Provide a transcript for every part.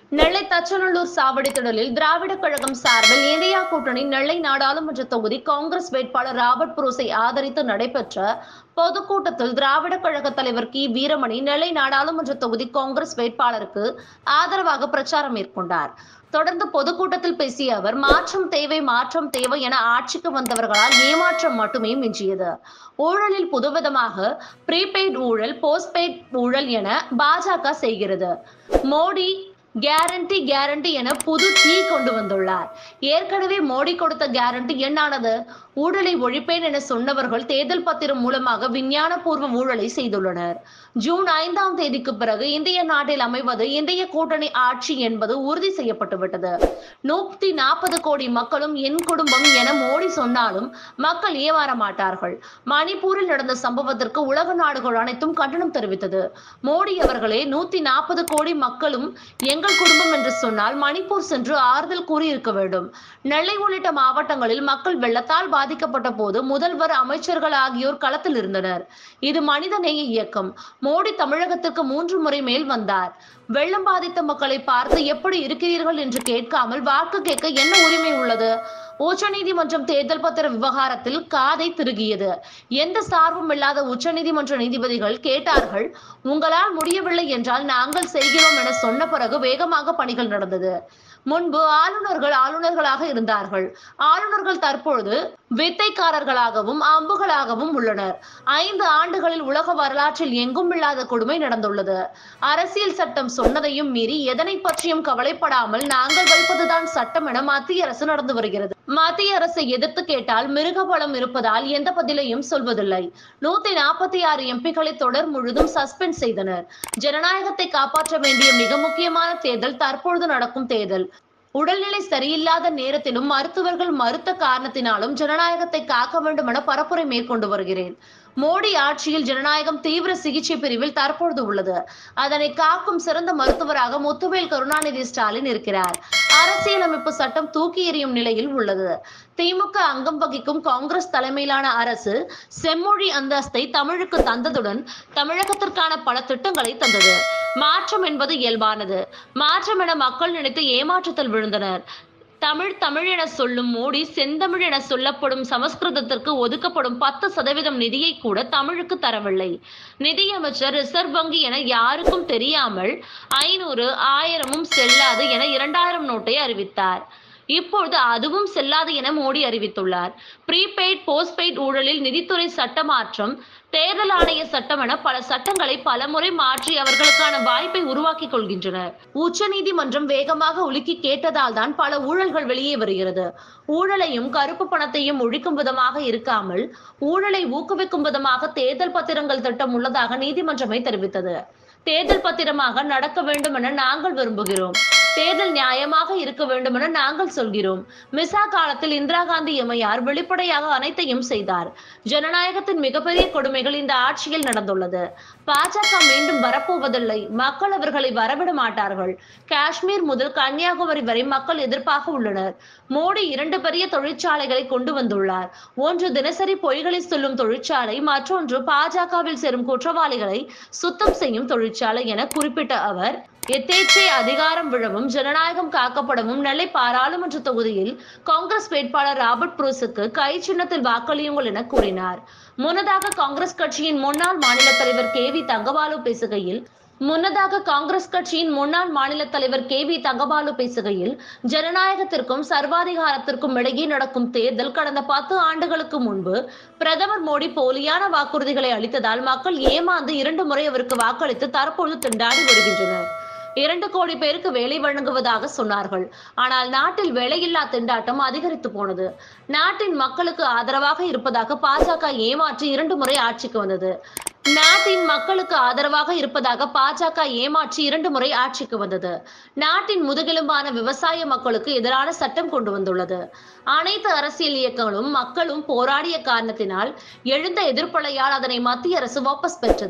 நெல்லை தச்சநல்லூர் சாவடி திடலில் திராவிட கழகம் சார்பில் இந்தியா கூட்டணி நெல்லை நாடாளுமன்ற தொகுதி காங்கிரஸ் வேட்பாளர் ராபர்ட் புரூஸை ஆதரித்து நடைபெற்ற பொதுக்கூட்டத்தில் திராவிட கழக தலைவர் கி வீரமணி நெல்லை நாடாளுமன்ற தொகுதி காங்கிரஸ் வேட்பாளருக்கு ஆதரவாக பிரச்சாரம் மேற்கொண்டார் தொடர்ந்து பொதுக்கூட்டத்தில் பேசிய அவர் மாற்றம் தேவை மாற்றம் தேவை என ஆட்சிக்கு வந்தவர்களால் ஏமாற்றம் மட்டுமே மிஞ்சியது ஊழலில் புதுவிதமாக ப்ரீபெய்ட் ஊழல் போஸ்ட்பெய்ட் ஊழல் என பாஜக செய்கிறது மோடி கேரண்டி கேரண்டி என புது தீ கொண்டு வந்துள்ளார் ஏற்கனவே மோடி கொடுத்த கேரண்டி என்னானது ஊழலை ஒழிப்பேன் என சொன்னவர்கள் தேர்தல் பத்திரம் மூலமாக விஞ்ஞானபூர்வ ஊழலை செய்துள்ளனர் ஜூன் ஐந்தாம் தேதிக்கு பிறகு இந்திய நாட்டில் அமைவது இந்திய கூட்டணி ஆட்சி என்பது உறுதி செய்யப்பட்டுவிட்டது நூத்தி நாற்பது கோடி மக்களும் என் குடும்பம் என மோடி சொன்னாலும் மக்கள் ஏமாற மாட்டார்கள் மணிப்பூரில் நடந்த சம்பவத்திற்கு உலக நாடுகள் அனைத்தும் கண்டனம் தெரிவித்தது மோடி அவர்களே நூத்தி நாற்பது கோடி மக்களும் எங்கள் குடும்பம் என்று சொன்னால் மணிப்பூர் சென்று ஆறுதல் கூறி இருக்க வேண்டும் நெல்லை உள்ளிட்ட மாவட்டங்களில் மக்கள் வெள்ளத்தால் பாதிக்கப்பட்ட போது முதல்வர் அமைச்சர்கள் ஆகியோர் களத்தில் இருந்தனர் இது மனிதநேய இயக்கம் மோடி தமிழகத்திற்கு மூன்று முறை மேல் வந்தார் வெள்ளம் பாதித்த மக்களை பார்த்து எப்படி இருக்கிறீர்கள் என்று கேட்காமல் வாக்கு கேட்க என்ன உரிமை உள்ளது உச்சநீதிமன்றம் தேர்தல் பத்திர விவகாரத்தில் காதை திருகியது எந்த சார்பும் இல்லாத உச்சநீதிமன்ற நீதிபதிகள் கேட்டார்கள் உங்களால் முடியவில்லை என்றால் நாங்கள் செய்கிறோம் என சொன்ன பிறகு வேகமாக பணிகள் நடந்தது முன்பு ஆளுநர்கள் ஆளுநர்களாக இருந்தார்கள் ஆளுநர்கள் தற்பொழுது வித்தைக்காரர்களாகவும் அம்புகளாகவும் உள்ளனர் ஐந்து ஆண்டுகளில் உலக வரலாற்றில் எங்கும் இல்லாத கொடுமை நடந்துள்ளது அரசியல் சட்டம் சொன்னதையும் மீறி எதனை பற்றியும் கவலைப்படாமல் நாங்கள் வைப்பதுதான் சட்டம் என மத்திய அரசு நடந்து வருகிறது மத்திய அரசை எதிர்த்து கேட்டால் மிருக பலம் இருப்பதால் எந்த பதிலையும் சொல்வதில்லை நூத்தி நாற்பத்தி ஆறு எம்பிக்களை தொடர் முழுதும் சஸ்பெண்ட் செய்தனர் ஜனநாயகத்தை காப்பாற்ற வேண்டிய மிக முக்கியமான தேர்தல் தற்பொழுது நடக்கும் தேர்தல் உடல்நிலை சரியில்லாத நேரத்திலும் மருத்துவர்கள் மறுத்த காரணத்தினாலும் ஜனநாயகத்தை காக்க வேண்டும் என பரப்புரை மேற்கொண்டு வருகிறேன் மோடி ஆட்சியில் ஜனநாயகம் தீவிர சிகிச்சை பிரிவில் தற்பொழுது உள்ளது அதனை காக்கும் சிறந்த மருத்துவராக முத்துவேல் கருணாநிதி ஸ்டாலின் இருக்கிறார் அரசியலமைப்பு சட்டம் தூக்கி எறியும் நிலையில் உள்ளது திமுக அங்கம் வகிக்கும் காங்கிரஸ் தலைமையிலான அரசு செம்மொழி அந்தஸ்தை தமிழுக்கு தந்ததுடன் தமிழகத்திற்கான பல திட்டங்களை தந்தது மாற்றம் என்பது இயல்பானது மாற்றம் என மக்கள் நினைத்து ஏமாற்றத்தில் விழுந்தனர் தமிழ் தமிழ் என சொல்லும் மோடி செந்தமிழ் என சொல்லப்படும் சமஸ்கிருதத்திற்கு ஒதுக்கப்படும் பத்து சதவீதம் நிதியை கூட தமிழுக்கு தரவில்லை நிதியமைச்சர் ரிசர்வ் வங்கி என யாருக்கும் தெரியாமல் ஐநூறு ஆயிரமும் செல்லாது என இரண்டாயிரம் நோட்டை அறிவித்தார் இப்பொழுது அதுவும் செல்லாது என மோடி அறிவித்துள்ளார் ப்ரீபெய்ட் போஸ்ட்பெய்ட் ஊழலில் நிதித்துறை சட்ட மாற்றம் தேர்தல் ஆணைய சட்டம் என பல சட்டங்களை பலமுறை மாற்றி அவர்களுக்கான வாய்ப்பை உருவாக்கி கொள்கின்றனர் உச்ச நீதிமன்றம் வேகமாக உலுக்கி கேட்டதால் தான் பல ஊழல்கள் வெளியே வருகிறது ஊழலையும் கருப்பு பணத்தையும் ஒழிக்கும் விதமாக இருக்காமல் ஊழலை ஊக்குவிக்கும் விதமாக தேர்தல் பத்திரங்கள் திட்டம் உள்ளதாக நீதிமன்றமே தெரிவித்தது தேர்தல் பத்திரமாக நடக்க வேண்டும் என நாங்கள் விரும்புகிறோம் தேர்தல் நியாயமாக இருக்க வேண்டும் என நாங்கள் சொல்கிறோம் மிசா காலத்தில் இந்திரா காந்தி எம்மையார் வெளிப்படையாக அனைத்தையும் செய்தார் ஜனநாயகத்தின் மிகப்பெரிய கொடுமைகள் இந்த ஆட்சியில் நடந்துள்ளது பாஜக மீண்டும் வரப்போவதில்லை மக்கள் அவர்களை வரவிட மாட்டார்கள் காஷ்மீர் முதல் கன்னியாகுமரி வரை மக்கள் எதிர்ப்பாக உள்ளனர் மோடி இரண்டு பெரிய தொழிற்சாலைகளை கொண்டு வந்துள்ளார் ஒன்று தினசரி பொய்களை சொல்லும் தொழிற்சாலை மற்றொன்று பாஜகவில் சேரும் குற்றவாளிகளை சுத்தம் செய்யும் தொழிற்சாலை என குறிப்பிட்ட அவர் எத்தேச்சை அதிகாரம் விழவும் ஜனநாயகம் காக்கப்படவும் நெல்லை பாராளுமன்ற தொகுதியில் காங்கிரஸ் வேட்பாளர் ராபர்ட் புரூஸுக்கு கை சின்னத்தில் வாக்களியுங்கள் என கூறினார் முன்னதாக காங்கிரஸ் கட்சியின் முன்னாள் மாநில தலைவர் கே வி தங்கபாலு பேசுகையில் முன்னதாக காங்கிரஸ் கட்சியின் முன்னாள் மாநில தலைவர் கே வி தங்கபாலு பேசுகையில் ஜனநாயகத்திற்கும் சர்வாதிகாரத்திற்கும் இடையே நடக்கும் தேர்தல் கடந்த பத்து ஆண்டுகளுக்கு முன்பு பிரதமர் மோடி போலியான வாக்குறுதிகளை அளித்ததால் மக்கள் ஏமாந்து இரண்டு முறை அவருக்கு வாக்களித்து தற்பொழுது திண்டாடி வருகின்றனர் இரண்டு கோடி பேருக்கு வேலை வழங்குவதாக சொன்னார்கள் ஆனால் நாட்டில் வேலையில்லா திண்டாட்டம் அதிகரித்து போனது நாட்டின் மக்களுக்கு ஆதரவாக இருப்பதாக பாஜக ஏமாற்றி இரண்டு முறை ஆட்சிக்கு வந்தது நாட்டின் மக்களுக்கு ஆதரவாக இருப்பதாக பாஜக ஏமாற்றி இரண்டு முறை ஆட்சிக்கு வந்தது நாட்டின் முதுகெலும்பான விவசாய மக்களுக்கு எதிரான சட்டம் கொண்டு வந்துள்ளது அனைத்து அரசியல் இயக்கங்களும் மக்களும் போராடிய காரணத்தினால் எழுந்த எதிர்ப்பலையால் அதனை மத்திய அரசு வாபஸ் பெற்றது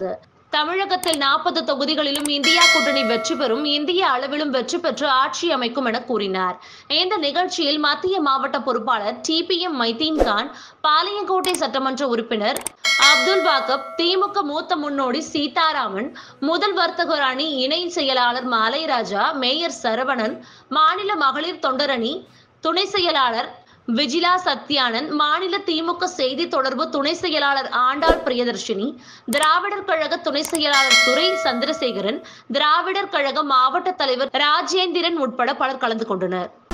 தமிழகத்தில் நாற்பது தொகுதிகளிலும் இந்தியா கூட்டணி வெற்றி பெறும் இந்திய அளவிலும் வெற்றி பெற்று ஆட்சி அமைக்கும் என கூறினார் இந்த நிகழ்ச்சியில் மத்திய மாவட்ட பொறுப்பாளர் டிபிஎம் மைதீன் கான் பாளையங்கோட்டை சட்டமன்ற உறுப்பினர் அப்துல் பாக்கப் திமுக மூத்த முன்னோடி சீதாராமன் முதல் வர்த்தகர் அணி இணை செயலாளர் மாலைராஜா மேயர் சரவணன் மாநில மகளிர் தொண்டரணி துணை செயலாளர் விஜிலா சத்யானந்த் மாநில திமுக செய்தி தொடர்பு துணை செயலாளர் ஆண்டாள் பிரியதர்ஷினி திராவிடர் கழக துணை செயலாளர் துரை சந்திரசேகரன் திராவிடர் கழக மாவட்ட தலைவர் ராஜேந்திரன் உட்பட பலர் கலந்து கொண்டனர்